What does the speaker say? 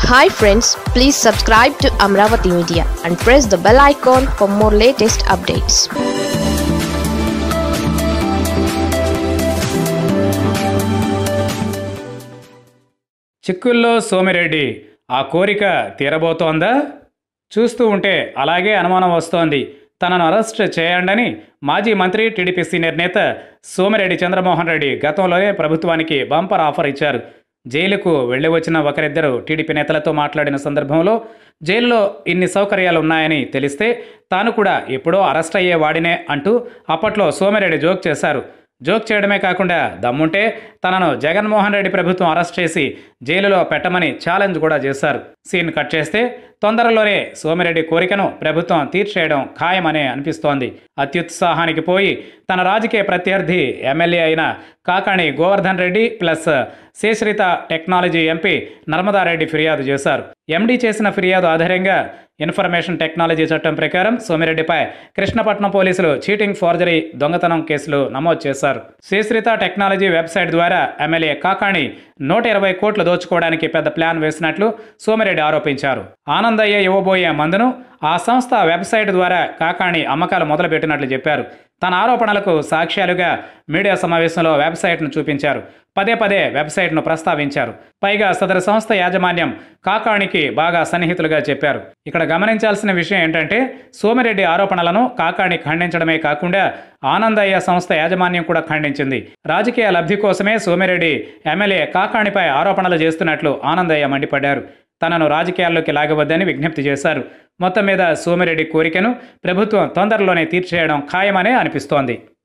hi friends please subscribe to Amaravati media and press the bell icon for more latest updates చిక్కుల్లో సోమిరెడ్డి ఆ కోరిక తీరబోతోందా చూస్తూ ఉంటే అలాగే అనుమానం వస్తోంది తనను అరెస్ట్ చేయండని మాజీ మంత్రి టీడీపీ సీనియర్ నేత సోమిరెడ్డి చంద్రమోహన్ రెడ్డి గతంలోనే ప్రభుత్వానికి బంపర్ ఆఫర్ ఇచ్చారు జైలుకు వెళ్ళి వచ్చిన ఒకరిద్దరు టీడీపీ నేతలతో మాట్లాడిన సందర్భంలో జైలులో ఇన్ని సౌకర్యాలు ఉన్నాయని తెలిస్తే తాను కూడా ఎప్పుడో అరెస్ట్ అయ్యేవాడినే అంటూ అప్పట్లో సోమిరెడ్డి జోక్ చేశారు జోక్ చేయడమే కాకుండా దమ్ముంటే తనను జగన్మోహన్ రెడ్డి ప్రభుత్వం అరెస్ట్ చేసి జైలులో పెట్టమని ఛాలెంజ్ కూడా చేశారు సీన్ కట్ చేస్తే తొందరలోనే సోమిరెడ్డి కోరికను ప్రభుత్వం తీర్చేయడం ఖాయమనే అనిపిస్తోంది అత్యుత్సాహానికి పోయి తన రాజకీయ ప్రత్యర్థి ఎమ్మెల్యే అయిన Kakani Govardhan Reddy plus Sesharitha technology MP Narmada Reddy ఫిర్యాదు చేశారు ఎండీ చేసిన ఫిర్యాదు ఆధారంగా ఇన్ఫర్మేషన్ టెక్నాలజీ చట్టం ప్రకారం సోమిరెడ్డిపై కృష్ణపట్నం పోలీసులు చీటింగ్ ఫోర్జరీ దొంగతనం కేసులు నమోదు చేశారు శ్రీశ్రిత టెక్నాలజీ వెబ్సైట్ ద్వారా ఎమ్మెల్యే కాకాణి నూట ఇరవై కోట్లు దోచుకోవడానికి పెద్ద ప్లాన్ వేసినట్లు సోమిరెడ్డి ఆరోపించారు ఆనందయ్య ఇవ్వబోయే మందును ఆ సంస్థ వెబ్సైట్ ద్వారా కాకాణి అమ్మకాలు మొదలుపెట్టినట్లు చెప్పారు తన ఆరోపణలకు సాక్ష్యాలుగా మీడియా సమావేశంలో వెబ్సైట్ను చూపించారు పదే పదే వెబ్సైట్ను ప్రస్తావించారు పైగా సదరు సంస్థ యాజమాన్యం కాకాణికి బాగా సన్నిహితులుగా చెప్పారు ఇక్కడ గమనించాల్సిన విషయం ఏంటంటే సోమిరెడ్డి ఆరోపణలను కాకాణి ఖండించడమే కాకుండా ఆనందయ్య సంస్థ యాజమాన్యం కూడా ఖండించింది రాజకీయ లబ్ధి కోసమే సోమిరెడ్డి ఎమ్మెల్యే కాకాణిపై ఆరోపణలు చేస్తున్నట్లు ఆనందయ్య మండిపడ్డారు తనను రాజకీయాల్లోకి లాగవద్దని విజ్ఞప్తి చేశారు మొత్తం మీద సోమిరెడ్డి కోరికను ప్రభుత్వం తొందరలోనే తీర్చేయడం ఖాయమనే అనిపిస్తోంది